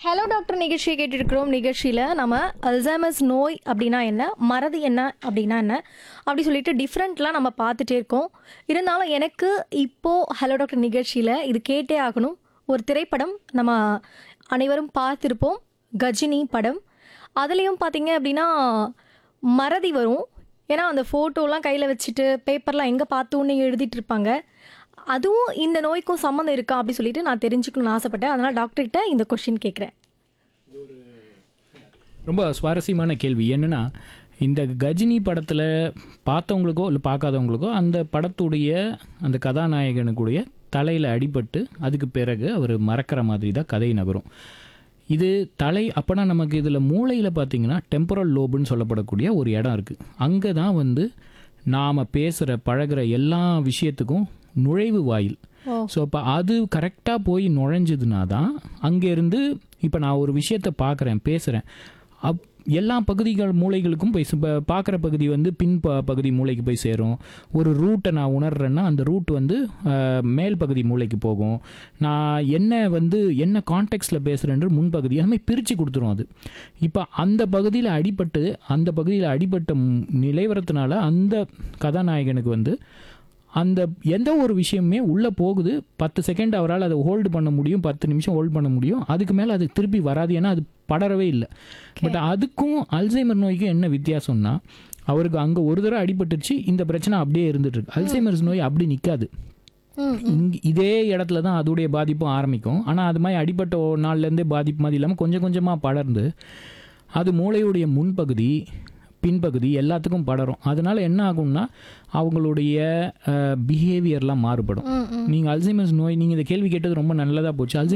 Hello doctor நிகழ்ச்சியை கேட்டுருக்கிறோம் நிகழ்ச்சியில் நம்ம அல்சைமஸ் நோய் அப்படின்னா என்ன மறதி என்ன அப்படின்னா என்ன அப்படி சொல்லிட்டு டிஃப்ரெண்ட்லாம் நம்ம பார்த்துட்டே இருக்கோம் இருந்தாலும் எனக்கு இப்போது ஹலோ டாக்டர் நிகழ்ச்சியில் இது கேட்டே ஆகணும் ஒரு திரைப்படம் நம்ம அனைவரும் பார்த்துருப்போம் கஜினி படம் அதுலேயும் பார்த்தீங்க அப்படின்னா மறதி வரும் ஏன்னா அந்த ஃபோட்டோலாம் கையில் வச்சுட்டு பேப்பர்லாம் எங்கே பார்த்தோன்னு எழுதிட்டு இருப்பாங்க அதுவும் இந்த நோய்க்கும் சம்மந்தம் இருக்கா அப்படி சொல்லிட்டு நான் தெரிஞ்சுக்கணும்னு ஆசைப்பட்டேன் அதனால் டாக்டர்கிட்ட இந்த கொஷின் கேட்குறேன் ரொம்ப சுவாரஸ்யமான கேள்வி என்னன்னா இந்த கஜினி படத்தில் பார்த்தவங்களுக்கோ இல்லை பார்க்காதவங்களுக்கோ அந்த படத்துடைய அந்த கதாநாயகனுக்குடைய தலையில் அடிபட்டு அதுக்கு பிறகு அவர் மறக்கிற மாதிரி தான் கதை நகரும் இது தலை அப்போனா நமக்கு இதில் மூளையில் பார்த்தீங்கன்னா டெம்பரல் லோபுன்னு சொல்லப்படக்கூடிய ஒரு இடம் இருக்குது அங்கே தான் வந்து நாம் பேசுகிற பழகுற எல்லா விஷயத்துக்கும் நுழைவு வாயில் ஓ. ஸோ அப்போ அது கரெக்டாக போய் நுழைஞ்சதுனா தான் அங்கேருந்து இப்போ நான் ஒரு விஷயத்தை பார்க்குறேன் பேசுகிறேன் அப் எல்லா பகுதிகள் மூளைகளுக்கும் போய் இப்போ பார்க்குற பகுதி வந்து பின் ப பகுதி மூளைக்கு போய் சேரும் ஒரு ரூட்டை நான் உணர்றேன்னா அந்த ரூட் வந்து அஹ், மேல் பகுதி மூளைக்கு போகும் நான் என்ன வந்து என்ன கான்டெக்ட்ஸில் பேசுகிறேன்ற முன்பகுதி அந்த மாதிரி பிரித்து கொடுத்துரும் அது இப்போ அந்த பகுதியில் அடிபட்டு அந்த பகுதியில் அடிபட்ட ம்- நிலைவரத்தினால அந்த கதாநாயகனுக்கு வந்து அந்த எந்த ஒரு விஷயமே உள்ளே போகுது பத்து செகண்ட் அவரால் அதை ஹோல்டு பண்ண முடியும் பத்து நிமிஷம் ஹோல்ட் பண்ண முடியும் அதுக்கு மேலே அது திருப்பி வராது ஏன்னா அது படரவே இல்லை பட் அதுக்கும் அல்சைமர் நோய்க்கும் என்ன வித்தியாசம்னா அவருக்கு அங்கே ஒரு தடவை அடிபட்டுருச்சு இந்த பிரச்சனை அப்படியே இருந்துட்டு இருக்கு அல்சைமர்ஸ் நோய் அப்படி நிற்காது ம் இங்க இதே இடத்துல தான் அதோடைய பாதிப்பும் ஆரம்பிக்கும் ஆனால் அது மாதிரி அடிபட்ட ஒரு நாள்லேருந்தே பாதிப்பு மாதிரி இல்லாமல் கொஞ்சம் கொஞ்சமாக படர்ந்து அது மூளையுடைய முன்பகுதி பின்பகுதி எல்லாத்துக்கும் படரும் அதனால என்ன ஆகும்னா அவங்களுடைய பிஹேவியர்லாம் மாறுபடும் ம் ம் நீங்கள் அல்சைமர்ஸ் நோய் நீங்கள் இந்த கேள்வி கேட்டது ரொம்ப நல்லதாக போச்சு அல்சைமர்ஸ்